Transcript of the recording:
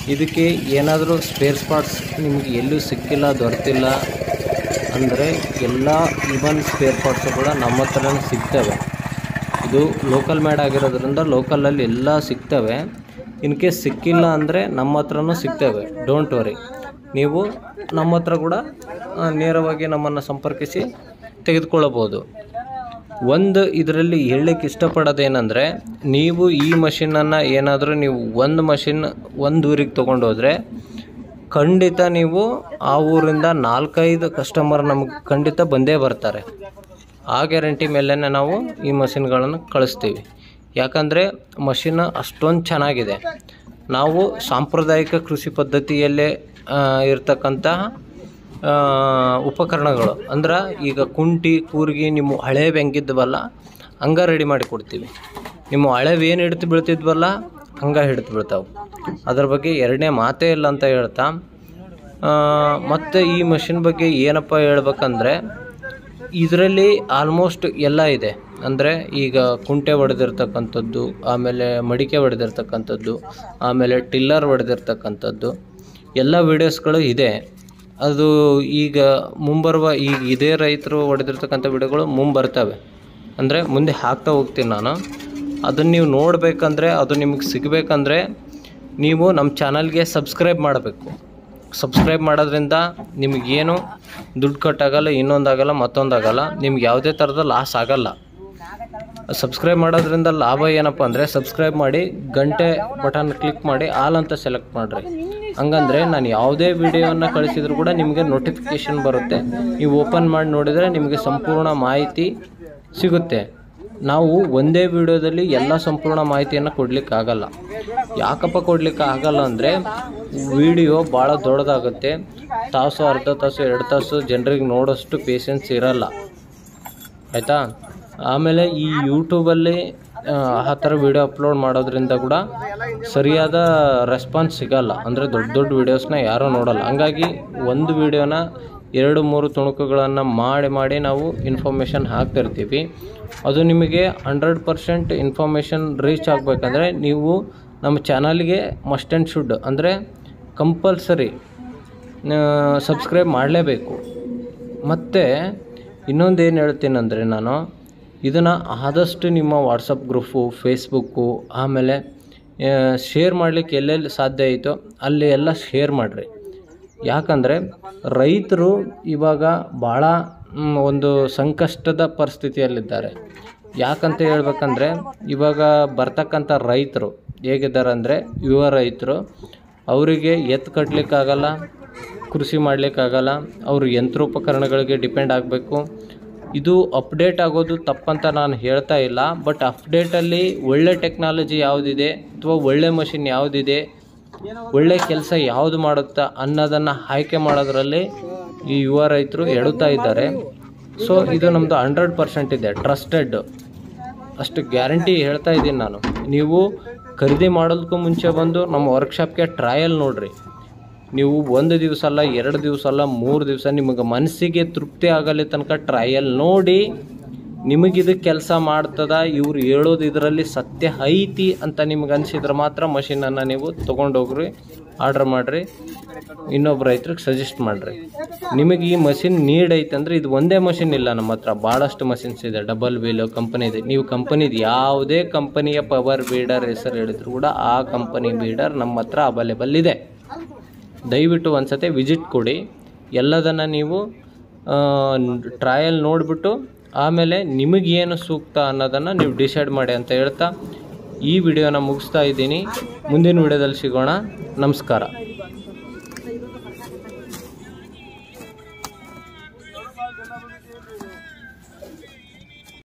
ಇದಕ್ಕೆ ಏನಾದರೂ spare parts ನಿಮಗೆ ಎಲ್ಲೂ ಸಿಕ್ಕಿಲ್ಲ ದೊರೆತಿಲ್ಲ ಅಂದರೆ ಎಲ್ಲ ಇವನ್ ಸ್ಪೇರ್ ಪಾರ್ಟ್ಸು ಕೂಡ ನಮ್ಮ ಹತ್ರನೇ ಸಿಗ್ತವೆ ಇದು ಲೋಕಲ್ ಮೇಡ್ ಆಗಿರೋದ್ರಿಂದ ಲೋಕಲಲ್ಲಿ ಎಲ್ಲ ಸಿಗ್ತವೆ ಇನ್ ಕೇಸ್ ಸಿಕ್ಕಿಲ್ಲ ಅಂದರೆ ನಮ್ಮ ಹತ್ರನೂ ಸಿಗ್ತವೆ ಡೋಂಟ್ ವರಿ ನೀವು ನಮ್ಮ ಹತ್ರ ಕೂಡ ಆ, ನೇರವಾಗಿ ನಮ್ಮನ್ನು ಸಂಪರ್ಕಿಸಿ ತೆಗೆದುಕೊಳ್ಳಬಹುದು ಒಂದು ಇದರಲ್ಲಿ ಹೇಳಲಿಕ್ಕೆ ಇಷ್ಟಪಡೋದೇನೆಂದರೆ ನೀವು ಈ ಮಷಿನನ್ನು ಏನಾದರೂ ನೀವು ಒಂದು ಮಷಿನ್ ಒಂದು ಊರಿಗೆ ತೊಗೊಂಡೋದ್ರೆ ಖಂಡಿತ ನೀವು ಆ ಊರಿಂದ ನಾಲ್ಕೈದು ಕಸ್ಟಮರ್ ನಮಗೆ ಖಂಡಿತ ಬಂದೇ ಬರ್ತಾರೆ ಆ ಗ್ಯಾರಂಟಿ ಮೇಲೇ ನಾವು ಈ ಮಷಿನ್ಗಳನ್ನು ಕಳಿಸ್ತೀವಿ ಯಾಕಂದರೆ ಮಷಿನ್ ಅಷ್ಟೊಂದು ಚೆನ್ನಾಗಿದೆ ನಾವು ಸಾಂಪ್ರದಾಯಿಕ ಕೃಷಿ ಪದ್ಧತಿಯಲ್ಲೇ ಆ, ಇರ್ತಕ್ಕಂತಹ ಆ, ಉಪಕರಣಗಳು ಅಂದ್ರೆ ಈಗ ಕುಂಟಿ ಕೂರ್ಗಿ ನಿಮ್ಮ ಹಳೇವು ಹೆಂಗಿದ್ವಲ್ಲ ಹಂಗೆ ರೆಡಿ ಮಾಡಿ ಕೊಡ್ತೀವಿ ನಿಮ್ಮ ಹಳೇವು ಏನು ಹಿಡ್ತು ಬೀಳ್ತಿದ್ವಲ್ಲ ಹಂಗೆ ಹಿಡ್ತು ಬೀಳ್ತಾವೆ ಅದ್ರ ಬಗ್ಗೆ ಎರಡನೇ ಮಾತೇ ಇಲ್ಲ ಅಂತ ಹೇಳ್ತಾ ಆ, ಮತ್ತು ಈ ಮಷಿನ್ ಬಗ್ಗೆ ಏನಪ್ಪ ಹೇಳ್ಬೇಕಂದ್ರೆ ಇದರಲ್ಲಿ ಆಲ್ಮೋಸ್ಟ್ ಎಲ್ಲ ಇದೆ ಅಂದರೆ ಈಗ ಕುಂಟೆ ಹೊಡೆದಿರ್ತಕ್ಕಂಥದ್ದು ಆಮೇಲೆ ಮಡಿಕೆ ಹೊಡೆದಿರ್ತಕ್ಕಂಥದ್ದು ಆಮೇಲೆ ಟಿಲ್ಲರ್ ಹೊಡೆದಿರ್ತಕ್ಕಂಥದ್ದು ಎಲ್ಲ ವೀಡಿಯೋಸ್ಗಳು ಇದೆ ಅದು ಈಗ ಮುಂಬರುವ ಈಗ ಇದೇ ರೈತರು ಹೊಡೆದಿರ್ತಕ್ಕಂಥ ವಿಡಿಯೋಗಳು ಮುಂಬರ್ತವೆ ಅಂದರೆ ಮುಂದೆ ಹಾಕ್ತಾ ಹೋಗ್ತೀನಿ ನಾನು ಅದನ್ನು ನೀವು ನೋಡಬೇಕಂದ್ರೆ ಅದು ನಿಮಗೆ ಸಿಗಬೇಕಂದ್ರೆ ನೀವು ನಮ್ಮ ಚಾನಲ್ಗೆ ಸಬ್ಸ್ಕ್ರೈಬ್ ಮಾಡಬೇಕು ಸಬ್ಸ್ಕ್ರೈಬ್ ಮಾಡೋದ್ರಿಂದ ನಿಮಗೇನು ದುಡ್ಡು ಕಟ್ಟಾಗಲ್ಲ ಇನ್ನೊಂದಾಗಲ್ಲ ಮತ್ತೊಂದಾಗಲ್ಲ ನಿಮ್ಗೆ ಯಾವುದೇ ಥರದ ಲಾಸ್ ಆಗಲ್ಲ ಸಬ್ಸ್ಕ್ರೈಬ್ ಮಾಡೋದ್ರಿಂದ ಲಾಭ ಏನಪ್ಪ ಅಂದರೆ ಸಬ್ಸ್ಕ್ರೈಬ್ ಮಾಡಿ ಗಂಟೆ ಬಟನ್ ಕ್ಲಿಕ್ ಮಾಡಿ ಆಲ್ ಅಂತ ಸೆಲೆಕ್ಟ್ ಮಾಡಿರಿ ಹಂಗಂದ್ರೆ ನಾನು ಯಾವುದೇ ವಿಡಿಯೋನ ಕಳಿಸಿದ್ರು ಕೂಡ ನಿಮಗೆ ನೋಟಿಫಿಕೇಷನ್ ಬರುತ್ತೆ ನೀವು ಓಪನ್ ಮಾಡಿ ನೋಡಿದರೆ ನಿಮಗೆ ಸಂಪೂರ್ಣ ಮಾಹಿತಿ ಸಿಗುತ್ತೆ ನಾವು ಒಂದೇ ವಿಡಿಯೋದಲ್ಲಿ ಎಲ್ಲ ಸಂಪೂರ್ಣ ಮಾಹಿತಿಯನ್ನು ಕೊಡ್ಲಿಕ್ಕೆ ಆಗಲ್ಲ ಯಾಕಪ್ಪ ಕೊಡ್ಲಿಕ್ಕೆ ಆಗಲ್ಲ ಅಂದರೆ ವಿಡಿಯೋ ಭಾಳ ದೊಡ್ಡದಾಗುತ್ತೆ ತಾಸು ಅರ್ಧ ತಾಸು ಎರಡು ತಾಸು ಜನರಿಗೆ ನೋಡೋಷ್ಟು ಪೇಷನ್ಸ್ ಇರಲ್ಲ ಆಯಿತಾ ಆಮೇಲೆ ಈ ಯೂಟ್ಯೂಬಲ್ಲಿ ಆ, ಆ ಥರ ವಿಡಿಯೋ ಅಪ್ಲೋಡ್ ಮಾಡೋದ್ರಿಂದ ಕೂಡ ಸರಿಯಾದ ರೆಸ್ಪಾನ್ಸ್ ಸಿಗಲ್ಲ ಅಂದರೆ ದೊಡ್ಡ ದೊಡ್ಡ ವೀಡಿಯೋಸ್ನ ಯಾರೂ ನೋಡಲ್ಲ ಹಂಗಾಗಿ ಒಂದು ವಿಡಿಯೋನ ಎರಡು ಮೂರು ತುಣುಕುಗಳನ್ನು ಮಾಡಿ ಮಾಡಿ ನಾವು ಇನ್ಫಾರ್ಮೇಷನ್ ಹಾಕ್ತಿರ್ತೀವಿ ಅದು ನಿಮಗೆ ಹಂಡ್ರೆಡ್ ಪರ್ಸೆಂಟ್ ಇನ್ಫಾರ್ಮೇಷನ್ ರೀಚ್ ಆಗಬೇಕಂದ್ರೆ ನೀವು ನಮ್ಮ ಚಾನಲ್ಗೆ ಮಸ್ಟ್ ಆ್ಯಂಡ್ ಶುಡ್ ಅಂದರೆ ಕಂಪಲ್ಸರಿ ಸಬ್ಸ್ಕ್ರೈಬ್ ಮಾಡಲೇಬೇಕು ಮತ್ತು ಇನ್ನೊಂದು ಏನು ಹೇಳ್ತೀನಂದರೆ ನಾನು ಇದನ್ನು ಆದಷ್ಟು ನಿಮ್ಮ ವಾಟ್ಸಪ್ ಗ್ರೂಪು ಫೇಸ್ಬುಕ್ಕು ಆಮೇಲೆ ಶೇರ್ ಮಾಡಲಿಕ್ಕೆ ಎಲ್ಲೆಲ್ಲಿ ಸಾಧ್ಯ ಐತೋ ಅಲ್ಲಿ ಎಲ್ಲ ಶೇರ್ ಮಾಡಿರಿ ಯಾಕಂದರೆ ರೈತರು ಇವಾಗ ಭಾಳ ಮ್, ಒಂದು ಸಂಕಷ್ಟದ ಪರಿಸ್ಥಿತಿಯಲ್ಲಿದ್ದಾರೆ ಯಾಕಂತ ಹೇಳ್ಬೇಕಂದ್ರೆ ಇವಾಗ ಬರ್ತಕ್ಕಂಥ ರೈತರು ಹೇಗಿದ್ದಾರೆ ಅಂದರೆ ಯುವ ರೈತರು ಅವರಿಗೆ ಎತ್ತು ಕಟ್ಟಲಿಕ್ಕಾಗಲ್ಲ ಕೃಷಿ ಮಾಡಲಿಕ್ಕಾಗಲ್ಲ ಅವರು ಯಂತ್ರೋಪಕರಣಗಳಿಗೆ ಡಿಪೆಂಡ್ ಆಗಬೇಕು ಇದು ಅಪ್ಡೇಟ್ ಆಗೋದು ತಪ್ಪಂತ ನಾನು ಹೇಳ್ತಾ ಇಲ್ಲ ಬಟ್ ಅಪ್ಡೇಟಲ್ಲಿ ಒಳ್ಳೆ ಟೆಕ್ನಾಲಜಿ ಯಾವುದಿದೆ ಅಥವಾ ಒಳ್ಳೆ ಮಷಿನ್ ಯಾವುದಿದೆ ಒಳ್ಳೆ ಕೆಲಸ ಯಾವುದು ಮಾಡುತ್ತಾ ಅನ್ನೋದನ್ನು ಆಯ್ಕೆ ಮಾಡೋದ್ರಲ್ಲಿ ಈ ಯುವ ರೈತರು ಎಡುತ್ತಾ ಇದ್ದಾರೆ ಸೊ ಇದು ನಮ್ಮದು ಹಂಡ್ರೆಡ್ ಪರ್ಸೆಂಟ್ ಇದೆ ಟ್ರಸ್ಟೆಡ್ ಅಷ್ಟು ಗ್ಯಾರಂಟಿ ಹೇಳ್ತಾ ಇದ್ದೀನಿ ನಾನು ನೀವು ಖರೀದಿ ಮಾಡೋದಕ್ಕೂ ಮುಂಚೆ ಬಂದು ನಮ್ಮ ವರ್ಕ್ಶಾಪ್ಗೆ ಟ್ರಯಲ್ ನೋಡಿರಿ ನೀವು ಒಂದು ದಿವಸ ಅಲ್ಲ ಎರಡು ದಿವಸ ಅಲ್ಲ ಮೂರು ದಿವಸ ನಿಮಗೆ ಮನಸ್ಸಿಗೆ ತೃಪ್ತಿ ಆಗಲಿ ತನಕ ಟ್ರಯಲ್ ನೋಡಿ ನಿಮಗಿದು ಕೆಲಸ ಮಾಡ್ತದ ಇವ್ರು ಹೇಳೋದು ಇದರಲ್ಲಿ ಸತ್ಯ ಐತಿ ಅಂತ ನಿಮ್ಗೆ ಅನಿಸಿದ್ರೆ ಮಾತ್ರ ಮಷಿನನ್ನು ನೀವು ತೊಗೊಂಡೋಗ್ರಿ ಆರ್ಡ್ರ್ ಮಾಡಿರಿ ಇನ್ನೊಬ್ಬ ರೈತರಿಗೆ ಸಜೆಸ್ಟ್ ಮಾಡಿರಿ ನಿಮಗೆ ಈ ಮಷಿನ್ ನೀಡ್ ಐತೆ ಅಂದರೆ ಇದು ಒಂದೇ ಮಷಿನ್ ಇಲ್ಲ ನಮ್ಮ ಹತ್ರ ಭಾಳಷ್ಟು ಮಷಿನ್ಸ್ ಇದೆ ಡಬಲ್ ವೀಲು ಕಂಪನಿ ಇದೆ ನೀವು ಕಂಪನಿದು ಯಾವುದೇ ಕಂಪನಿಯ ಪವರ್ ಬೀಡರ್ ಹೆಸರು ಹೇಳಿದ್ರು ಕೂಡ ಆ ಕಂಪನಿ ಬೀಡರ್ ನಮ್ಮ ಹತ್ರ ಅವೈಲೇಬಲ್ ಇದೆ ದಯವಿಟ್ಟು ಒಂದ್ಸತಿ ವಿಸಿಟ್ ಕೊಡಿ ಎಲ್ಲದನ್ನು ನೀವು ಟ್ರಯಲ್ ನೋಡಿಬಿಟ್ಟು ಆಮೇಲೆ ನಿಮಗೇನು ಸೂಕ್ತ ಅನ್ನೋದನ್ನು ನೀವು ಡಿಸೈಡ್ ಮಾಡಿ ಅಂತ ಹೇಳ್ತಾ ಈ ವಿಡಿಯೋನ ಮುಗಿಸ್ತಾ ಇದ್ದೀನಿ ಮುಂದಿನ ವಿಡಿಯೋದಲ್ಲಿ ಸಿಗೋಣ ನಮಸ್ಕಾರ